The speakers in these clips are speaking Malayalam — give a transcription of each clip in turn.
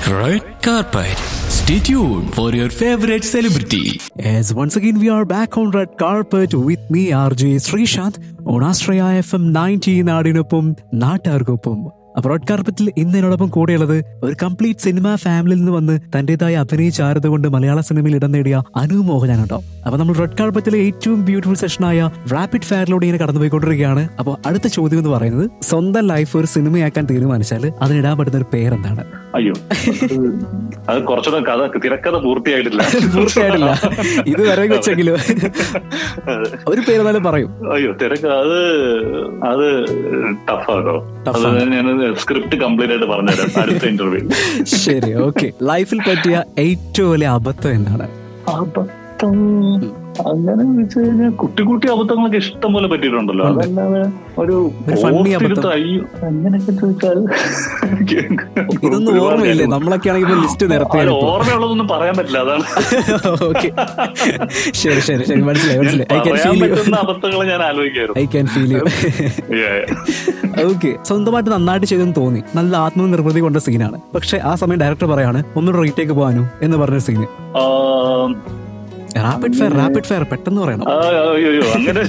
Red carpet. Stay tuned for your favorite celebrity. As once again we are back on red carpet with me RJ Sreesanth on Astraya FM 90 നാടിനൊപ്പം നാട്ടുകാർക്കൊപ്പം അപ്പൊ റെഡ് കാർപ്പറ്റിൽ ഇന്ന് എന്നോടൊപ്പം കൂടെയുള്ളത് ഒരു കംപ്ലീറ്റ് സിനിമ ഫാമിലിയിൽ നിന്ന് വന്ന് തന്റേതായ അഭിനയ ചാരുത കൊണ്ട് മലയാള സിനിമയിൽ ഇടം നേടിയ അനു മോഹനാണ് കേട്ടോ അപ്പൊ നമ്മൾ റെഡ് കാർപ്പറ്റിലെ ഏറ്റവും ബ്യൂട്ടിഫുൾ സെഷനായ റാപ്പിഡ് ഫയറിലൂടെ ഇങ്ങനെ കടന്നുപോയിക്കൊണ്ടിരിക്കുകയാണ് അപ്പോൾ അടുത്ത ചോദ്യം എന്ന് പറയുന്നത് സ്വന്തം ലൈഫ് ഒരു സിനിമയാക്കാൻ തീരുമാനിച്ചാൽ അതിനിടാൻ പറ്റുന്ന ഒരു പേരെന്താണ് അയ്യോ അത് കുറച്ചുകൂടെ കഥ തിരക്കഥ പൂർത്തിയായിട്ടില്ല പൂർത്തിയായിട്ടില്ല ഇത് വരെ വെച്ചെങ്കിലും ഒരു പേര് എന്നാലും പറയും അയ്യോ തിരക്ക് അത് അത് ടഫാട്ടോ Tough അത് ആണ്. ഞാൻ സ്ക്രിപ്റ്റ് കംപ്ലീറ്റ് ആയിട്ട് പറഞ്ഞുതരാം അടുത്ത ഇന്റർവ്യൂ ശരി ഓക്കെ ലൈഫിൽ പറ്റിയ ഏറ്റവും വലിയ അബദ്ധം എന്താണ് അബദ്ധം അങ്ങനെ വെച്ച് കഴിഞ്ഞാൽ കുട്ടി കുട്ടി അബദ്ധങ്ങളൊക്കെ ഇഷ്ടം പോലെ പറ്റിയിട്ടുണ്ടല്ലോ ഉണ്ട്. അതല്ലാതെ ഒരു ഒരു funny ഓർത്തിരുത്ത് അബദ്ധം. അയ്യോ അങ്ങനെയൊക്കെ ചോദിച്ചാൽ ഇതൊന്നും ഒരുപാട് ഓർമ്മയില്ലേ കാര്യങ്ങൾ. നമ്മളൊക്കെ ആണെങ്കിൽ ലിസ്റ്റ് അത് നിരത്തിയാണ് ഓർമ്മയുള്ളതൊന്നും പറയാൻ പറ്റില്ല അതാണ് ഓക്കെ ശരി ശരി ശരി മനസ്സിലായി മനസ്സിലായി ഐ ക്യാൻ പറയാൻ ഫീൽ യു പറ്റുന്ന അബദ്ധങ്ങൾ ഞാൻ ആലോചിക്കായിരുന്നു I can feel you Yeah, yeah. Okay സ്വന്തമായിട്ട് നന്നായിട്ട് ചെയ്തെന്ന് തോന്നി നല്ല ആത്മനിർവൃതി കൊണ്ട സീനാണ് പക്ഷെ ആ സമയം ഡയറക്ടർ പറയാണ് ഒന്നുകൂടെ റീടേക്ക് പോകാനു എന്ന് പറഞ്ഞ സീന് ആം, റാപ്പിഡ് ഫയർ റാപ്പിഡ് ഫയർ പെട്ടെന്ന് പറയണം ആ, അയ്യോ അങ്ങനെ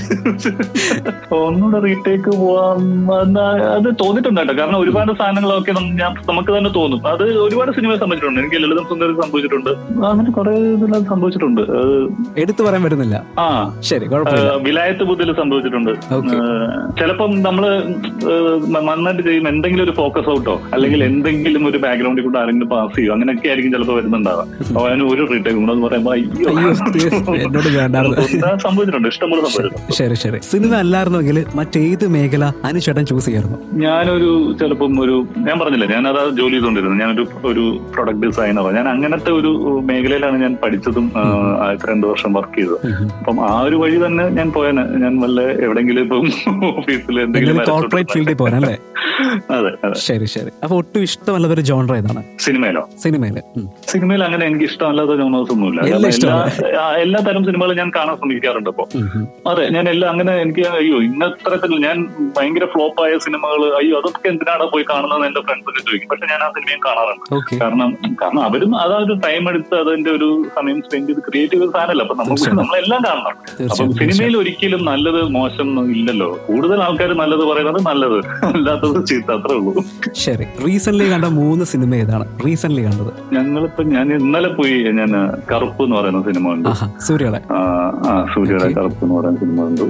ഒന്നുകൂടെ റീടേക്ക് പോവാം എന്നാ അത് തോന്നിയിട്ടുണ്ട് കേട്ടോ കാരണം ഒരുപാട് സാധനങ്ങളൊക്കെ നം- ഞാൻ നമുക്ക് തന്നെ തോന്നും അത് ഒരുപാട് സിനിമ സംഭവിച്ചിട്ടുണ്ട് എനിക്ക് ലളിതം സുന്ദരി സംഭവിച്ചിട്ടുണ്ട് അങ്ങനെ കുറെ ഇതിലും സംഭവിച്ചിട്ടുണ്ട് അത് എടുത്തു പറയാൻ പറ്റുന്നില്ല ആ ശരി ആ, കുഴപ്പമില്ല വിലായത്ത് ബുദ്ധിയിൽ സംഭവിച്ചിട്ടുണ്ട് Okay. ആ, ചിലപ്പം നമ്മള് ആ, നന്നായിട്ട് ചെയ്യുമ്പോൾ എന്തെങ്കിലും ഒരു ഫോക്കസ് ഔട്ടോ അല്ലെങ്കിൽ എന്തെങ്കിലും ഒരു ബാക്ക്ഗ്രൗണ്ടിൽ കൂടെ ആരെങ്കിലും പാസ് ചെയ്യോ അങ്ങനെയൊക്കെ ആയിരിക്കും ചിലപ്പോൾ വരുന്നുണ്ടാവുക അപ്പൊ അതിന് ഒരു റീടേക്ക് കൂടെ എന്ന് പറയുമ്പോ അയ്യോ അയ്യോ എന്നോട് വേണ്ടായിരുന്നു അത് സംഭവിച്ചിട്ടുണ്ട് ഇഷ്ടംപോലെ സംഭവിച്ചിട്ടുണ്ട് ശരി ശരി സിനിമ അല്ലായിരുന്നെങ്കിൽ മറ്റേത് മേഖല അനുചേട്ടൻ ചൂസ് ചെയ്യായിരുന്നു ഞാനൊരു ചിലപ്പം ഒരു ഞാൻ പറഞ്ഞില്ലേ ഞാൻ അതാ ജോലി ചെയ്തുകൊണ്ടിരുന്നത് ഞാനൊരു ഒരു പ്രൊഡക്റ്റ് ഡിസൈനറോ ഞാൻ അങ്ങനത്തെ ഒരു മേഖലയിലാണ് ഞാൻ പഠിച്ചതും ആ, ആദ്യത്തെ രണ്ടു വർഷം വർക്ക് ചെയ്തത് അപ്പം ആ ഒരു വഴി തന്നെ ഞാൻ പോയാന് ഞാൻ വല്ല എവിടെങ്കിലും ഇപ്പം ഓഫീസിൽ എന്തെങ്കിലും എന്തെങ്കിലും കോർപ്പറേറ്റ് ഫീൽഡിൽ പോരാ അല്ലേ അതെ അതെ ശരി ശരി അപ്പൊ ഒട്ടും ഇഷ്ടമല്ലാത്ത ഒരു ജോണർ ഏതാണ് സിനിമയിലോ സിനിമയില് ഉം. സിനിമയിൽ അങ്ങനെ എനിക്ക് ഇഷ്ടമല്ലാത്ത ജോണേഴ്സ് ഒന്നുമില്ല എല്ലാം കാരണം എല്ലാ ഇഷ്ടമാണ്. ആ, എല്ലാ തരം സിനിമകളും ഞാൻ കാണാൻ ശ്രമിക്കാറുണ്ട് ഇപ്പൊ ഉം, ഉം. അതെ ഞാൻ എല്ലാം അങ്ങനെ എനിക്ക് അയ്യോ ഇന്നത്തരത്തിൽ ഞാൻ ഭയങ്കര ഫ്ലോപ്പ് ആയ സിനിമകൾ അയ്യോ അതൊക്കെ എന്തിനാണ് പോയി കാണുന്നത് എന്റെ ഫ്രണ്ട്സ് ഒക്കെ ചോദിക്കും പക്ഷെ ഞാൻ ആ സിനിമയും കാണാറുണ്ട് ഓക്കെ കാരണം കാരണം അവരും അതാ ഒരു ടൈം എടുത്ത് അതിന്റെ ഒരു സമയം സ്പെൻഡ് ചെയ്ത് ക്രിയേറ്റ് ചെയ്ത സാധനമല്ല അപ്പൊ നമുക്ക് തീർച്ചയായും. നമ്മളെല്ലാം കാണണം അപ്പം തീർച്ചയായും സിനിമയിൽ ഒരിക്കലും നല്ലത് മോശം ഒന്നും ഇല്ലല്ലോ കൂടുതൽ ആൾക്കാർ നല്ലത് പറയുന്നത് നല്ലത് അല്ലാത്തത് ചീത്ത അത്രേ ഉള്ളൂ ശരി റീസെന്റ് കണ്ട മൂന്ന് സിനിമ ഏതാണ് റീസെന്റ് കണ്ടത് ഞങ്ങളിപ്പോ ഞാൻ ഇന്നലെ പോയി ഞാൻ കറുപ്പ് എന്ന് പറയുന്ന സിനിമ ഉണ്ട് ആഹാ സൂര്യയുടെ ആ ആ, സൂര്യയുടെ Okay. കറുപ്പ് എന്ന് പറയുന്ന സിനിമ ഉണ്ട്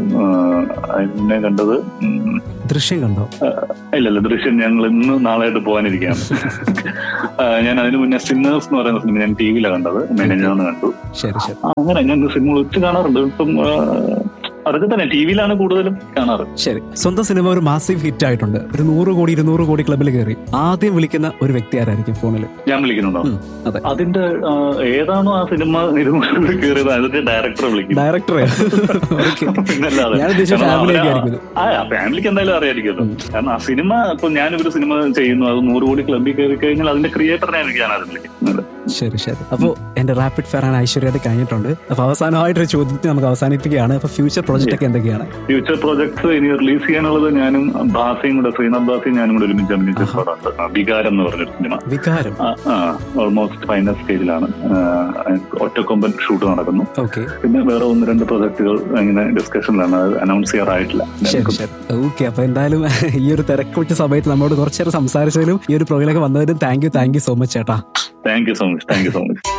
അതിനെ കണ്ടത് ഉം, ദൃശ്യം കണ്ടോ ഇല്ല ഇല്ല ദൃശ്യം ഞങ്ങൾ ഇന്ന് നാളായിട്ട് പോകാനിരിക്കുകയാണ് ആ, ഞാൻ അതിന് മുന്നേ സിന്നേഴ്സ് എന്ന് പറയുന്ന സിനിമ ഞാൻ ടി വിയിലാണ് കണ്ടത് മെനഞ്ഞാന്ന് കണ്ടു ശരി ശരി ആ, അങ്ങനെ ഞാൻ സിനിമകൾ ഒത്തിരി കാണാറുണ്ട് ഇപ്പം ആ, അതൊക്കെ തന്നെ ടി വിയിലാണ് കൂടുതലും കാണാറ് ശരി സ്വന്തം സിനിമ ഒരു മാസീവ് ഹിറ്റ് ആയിട്ടുണ്ട് ഒരു നൂറ് കോടി ഇരുന്നൂറ് കോടി ക്ലബിൽ കയറി ആദ്യം വിളിക്കുന്ന ഒരു വ്യക്തി ആരായിരിക്കും ഫോണിൽ ഞാൻ വിളിക്കുന്നുണ്ടോ ഉം, അതെ അതിന്റെ ആ, ഏതാണോ ആ സിനിമ ഇരുന്നൂറ് കയറിയത് അതിന്റെ ഡയറക്ടറെ വിളിക്കും ഡയറക്ടറെ ഓക്കെ പിന്നല്ലാതെ. ഞാൻ ഉദ്ദേശിച്ച കാരണം ഫാമിലി അവരെ- ആയിരിക്കും ആ ഫാമിലിക്ക് എന്തായാലും അറിയായിരിക്കുമല്ലോ കാരണം ആ സിനിമ ഇപ്പൊ ഞാനൊരു സിനിമ ചെയ്യുന്നു അത് നൂറ് കോടി ക്ലബിൽ കയറി കഴിഞ്ഞാൽ അതിന്റെ ക്രിയേറ്ററിനെ എനിക്ക് ഞാൻ വിളിക്കുന്നത് ശരി ശരി അപ്പോ എന്റെ റാപ്പിഡ് ഫയർ ആണ് ഐശ്വര്യമായിട്ട് കഴിഞ്ഞിട്ടുണ്ട് അപ്പൊ അവസാനമായിട്ടൊരു ചോദ്യത്തിൽ നമുക്ക് അവസാനിപ്പിക്കുകയാണ് അപ്പൊ ഫ്യൂച്ചർ പ്രോജക്റ്റ് ഒക്കെ എന്തൊക്കെയാണ് ഫ്യൂച്ചർ പ്രോജക്ട്സ് ഇനി റിലീസ് ചെയ്യാനുള്ളത് ഞാനും ഭാസയും കൂടെ ശ്രീനാഥ് ഭാസയും ഞാനും കൂടെ ഒരുമിച്ച് അഭിനയിച്ച ആഹാ. പടമുണ്ട് ആ, വികാരം എന്ന് പറഞ്ഞൊരു സിനിമ വികാരം ഓൾമോസ്റ്റ് ഫൈനൽ സ്റ്റേജിലാണ് ഒറ്റക്കൊമ്പൻ ഷൂട്ട് നടക്കുന്നു ഓക്കെ പിന്നെ വേറെ ഒന്ന് രണ്ട് പ്രൊജക്ടുകൾ ഇങ്ങനെ ഡിസ്കഷനിലാണ് അത് അനൗൺസ് ചെയ്യാറായിട്ടില്ല ശരി ശരി ഓക്കെ അപ്പൊ എന്തായാലും ഈ ഒരു തിരക്ക് വെച്ച സമയത്ത് നമ്മളോട് കുറച്ചേരം സംസാരിച്ചതിലും ഈ ഒരു പ്രോഗ്രാമൊക്കെ വന്നതിനും thank you thank you so much ചേട്ടാ thank you so much thank you so much